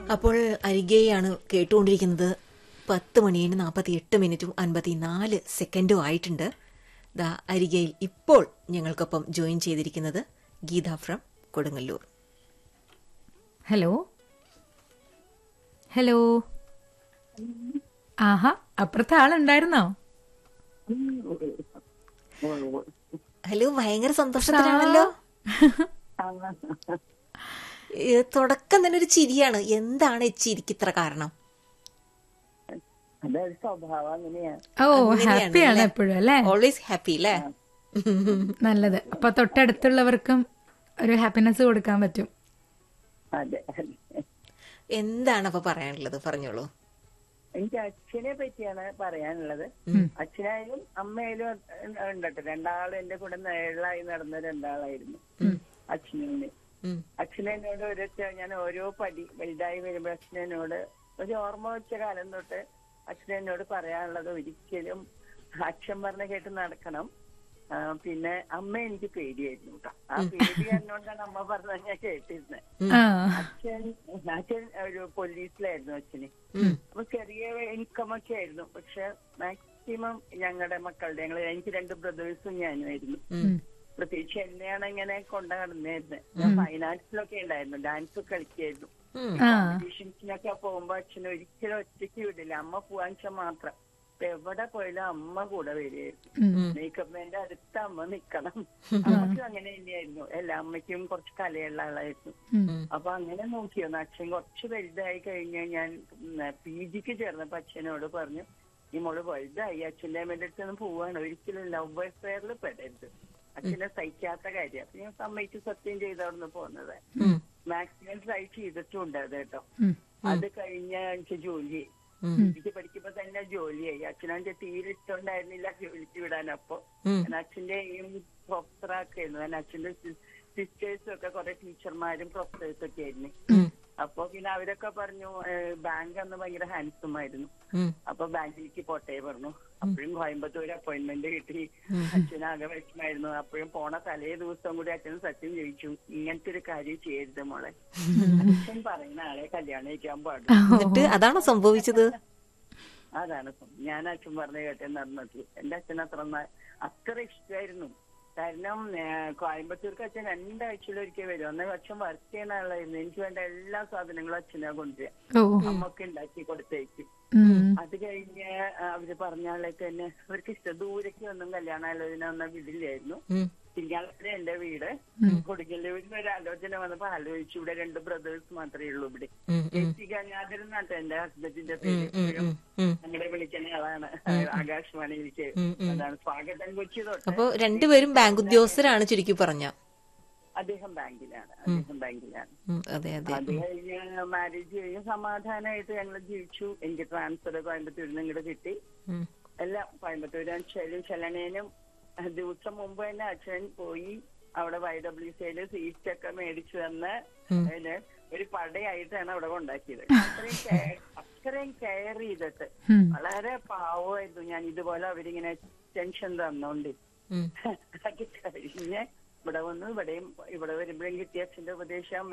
അപ്പോൾ അരികെയാണ് കേട്ടുകൊണ്ടിരിക്കുന്നത് പത്ത് മണിന് നാൽപ്പത്തി എട്ട് മിനിറ്റും അൻപത്തിനാല് സെക്കൻഡും ആയിട്ടുണ്ട് ദാ അരികയിൽ ഇപ്പോൾ ഞങ്ങൾക്കൊപ്പം ജോയിൻ ചെയ്തിരിക്കുന്നത് Geetha from Kodungallur hello hello ആഹാ അപ്പുറത്തെ ആളുണ്ടായിരുന്നോ ഹലോ ഭയങ്കര സന്തോഷത്തിലാണല്ലോ ഏ, തുടക്കം തന്നെ ഒരു ചിരിയാണ് എന്താണ് ഈ ചിരിക്ക് ഇത്ര കാരണം അതൊരു സ്വഭാവം അങ്ങനെയാ ഓ അങ്ങനെയാണ് ഹാപ്പിയാണ് അല്ലേ? എപ്പോഴും അല്ലേ ഓൾവേസ് ഹാപ്പി അല്ലേ നല്ലത് അപ്പൊ തൊട്ടടുത്തുള്ളവർക്കും ഒരു ഹാപ്പിനെസ് കൊടുക്കാൻ പറ്റും അതെ എന്താണ് അപ്പൊ പറയാനുള്ളത് പറഞ്ഞോളൂ എനിക്ക് അച്ഛനെ പറ്റിയാണ് പറയാനുള്ളത് അച്ഛനായാലും അമ്മയായാലും ഉണ്ടട്ടെ രണ്ടാളും എന്റെ കൂടെ നേളായി നടന്ന രണ്ടാളായിരുന്നു അച്ഛനും ഉം. അച്ഛനോട് ഒരു ഞാൻ ഓരോ പടി വലുതായി വരുമ്പോ അച്ഛനോട് ഒരു ഓർമ്മ വെച്ച കാലം തൊട്ട് അച്ഛനോട് പറയാനുള്ളത് ഒരിക്കലും അച്ഛൻ പറഞ്ഞ കേട്ട് നടക്കണം ആ, പിന്നെ അമ്മ എനിക്ക് പേടിയായിരുന്നു കേട്ടോ ആ പേടി എന്നോണ്ടാണ് അമ്മ പറഞ്ഞത് ഞാൻ കേട്ടിരുന്നത് ആ അച്ഛൻ അച്ഛൻ ഒരു പോലീസിലായിരുന്നു അച്ഛന് അപ്പൊ ചെറിയ ഇൻകം ഒക്കെ ആയിരുന്നു പക്ഷെ മാക്സിമം ഞങ്ങളുടെ മക്കളുടെ ഞങ്ങൾ എനിക്ക് രണ്ട് ബ്രദേഴ്സും ഞാനുമായിരുന്നു പ്രത്യേകിച്ച് എന്നെയാണ് ഇങ്ങനെ കൊണ്ടു നടന്നിരുന്നത് ഞാൻ ഫൈനാൻസിലൊക്കെ ഉണ്ടായിരുന്നു ഡാൻസ് കളിക്കായിരുന്നു ഉം. ആ കോമ്പറ്റീഷൻസിനൊക്കെ പോകുമ്പോ അച്ഛൻ ഒരിക്കലും ഒറ്റയ്ക്ക് വിടില്ല അമ്മ പോവാൻ വെച്ചാൽ മാത്രം ഇപ്പൊ എവിടെ പോയാലും അമ്മ കൂടെ വരികയായിരുന്നു ഉം. മേക്കപ്പ് മാന്റെ അടുത്ത് അമ്മ നിക്കണം അമ്മയ്ക്കും അങ്ങനെ തന്നെയായിരുന്നു എല്ലാ അമ്മയ്ക്കും കുറച്ച് കലയുള്ള ആളായിരുന്നു ഉം. അപ്പൊ അങ്ങനെ നോക്കിയോ അച്ഛൻ കുറച്ച് വലുതായി കഴിഞ്ഞാൽ ഞാൻ പി ജിക്ക് ചേർന്നപ്പോ അച്ഛനോട് പറഞ്ഞു ഈ മോള് വലുതായി അച്ഛന്റെ അമ്മയുടെ അടുത്ത് നിന്ന് പോവാണ് ഒരിക്കലും ലവ് അഫെയറിൽ പെടരുത് അച്ഛനെ സഹിക്കാത്ത കാര്യം അപ്പൊ ഞാൻ സമ്മതിച്ച് സത്യം ചെയ്തവിടുന്ന് പോകുന്നത് ഉം. മാക്സിമം ട്രൈ ചെയ്തിട്ടുണ്ട് അത് കേട്ടോ ഉം. അത് കഴിഞ്ഞ എനിക്ക് ജോലി ഉം. എനിക്ക് പഠിക്കുമ്പോ തന്നെ ജോലിയായി അച്ഛനാണെങ്കിൽ തീരെ ഇഷ്ടമുണ്ടായിരുന്നില്ല ജോലിക്ക് വിടാൻ അപ്പൊ ഉം. ഞാൻ അച്ഛന്റെയും പ്രൊഫസറാക്കായിരുന്നു ഞാൻ അച്ഛന്റെ സിസ്റ്റേഴ്സും ഒക്കെ കുറെ ടീച്ചർമാരും പ്രൊഫസേഴ്സും ഒക്കെ ആയിരുന്നു ഉം. അപ്പൊ പിന്നെ അവരൊക്കെ പറഞ്ഞു ബാങ്ക് അന്ന് ഭയങ്കര ഹാൻസം ആയിരുന്നു ഉം. അപ്പൊ ബാങ്കിലേക്ക് പോട്ടെ പറഞ്ഞു അപ്പോഴും കോയമ്പത്തൂർ അപ്പോയിന്റ്മെന്റ് കിട്ടി അച്ഛനാകെ വിഷമായിരുന്നു അപ്പോഴും പോണ തലേ ദിവസം കൂടി അച്ഛൻ സത്യം ചോദിച്ചു ഇങ്ങനത്തെ ഒരു കാര്യം ചെയ്യരുത് മോളെ അച്ഛൻ പറയുന്ന ആളെ കല്യാണം കഴിക്കാൻ പാടും എന്നിട്ട് അതാണോ സംഭവിച്ചത് അതാണ് സം- ഞാൻ അച്ഛൻ പറഞ്ഞ കേട്ടെ നടന്നത് എന്റെ അച്ഛൻ അത്ര ന- അത്ര ഇഷ്ടമായിരുന്നു കാരണം ഏഹ്, കോയമ്പത്തൂർക്ക് അച്ഛൻ രണ്ടാഴ്ചയിലൊരിക്കൽ വരും അന്ന് അച്ഛൻ വർക്ക് ചെയ്യുന്ന ആളായിരുന്നു എനിക്ക് വേണ്ട എല്ലാ സാധനങ്ങളും അച്ഛനാ കൊണ്ടുവരിക ഓ അമ്മക്ക് ഉണ്ടാക്കി കൊടുത്തേക്ക് ഉം. അത് കഴിഞ്ഞ് ആ, അവര് പറഞ്ഞ ആളൊക്കെ തന്നെ അവർക്ക് ഇഷ്ടം ദൂരേക്ക് ഒന്നും കല്യാണാലോചന ഒന്നും വിടില്ലായിരുന്നു ഉം. തിങ്കളാഴ്ച എന്റെ വീട് കൊടുക്കല്ലൂരിൽ ഒരു ആലോചന വന്നപ്പോ ആലോചിച്ചു ഇവിടെ രണ്ട് ബ്രദേഴ്സ് മാത്രമേ ഉള്ളൂ ഇവിടെ ഉം. ചേച്ചി ഗംഗാധരൻ എന്നാട്ടെ എന്റെ ഹസ്ബൻഡിന്റെ പേര് എപ്പോഴും ഉം. ഞങ്ങളെ വിളിക്കുന്ന ആളാണ് ആകാശവാണിയിലേക്ക് ഉം, ഉം. അതാണ് സ്വാഗതം കൊച്ചി തൊട്ട് അപ്പൊ രണ്ടുപേരും ബാങ്ക് ഉദ്യോഗസ്ഥരാണ് ചുരുക്കി പറഞ്ഞ അദ്ദേഹം ബാങ്കിലാണ് അദ്ദേഹം ബാങ്കിലാണ് അതെ അതെ അത് കഴിഞ്ഞ് മാരേജ് കഴിഞ്ഞ് സമാധാനമായിട്ട് ഞങ്ങൾ ജീവിച്ചു എനിക്ക് ട്രാൻസ്ഫർ കോയമ്പത്തൂരിൽ നിന്ന് ഇങ്ങോട്ട് കിട്ടി ഉം. എല്ലാം കോയമ്പത്തൂരും ചെല്ലും ചെല്ലണേനും ദിവസം മുമ്പ് തന്നെ അച്ഛൻ പോയി അവിടെ വൈ ഡബ്ല്യു സിയില് സീറ്റ് ഒക്കെ മേടിച്ചു തന്ന് അതിന് ഒരു പടയായിട്ടാണ് അവിടെ കൊണ്ടാക്കിയത് അത്രയും കെയർ അത്രയും കെയർ ചെയ്തിട്ട് ഉം. വളരെ പാവമായിരുന്നു ഞാൻ ഇതുപോലെ അവരിങ്ങനെ ടെൻഷൻ തന്നോണ്ട് ഉം. അത് കഴിഞ്ഞ് ഇവിടെ വന്നു ഇവിടെയും ഇവിടെ വരുമ്പോഴും കിട്ടിയ അച്ഛന്റെ ഉപദേശം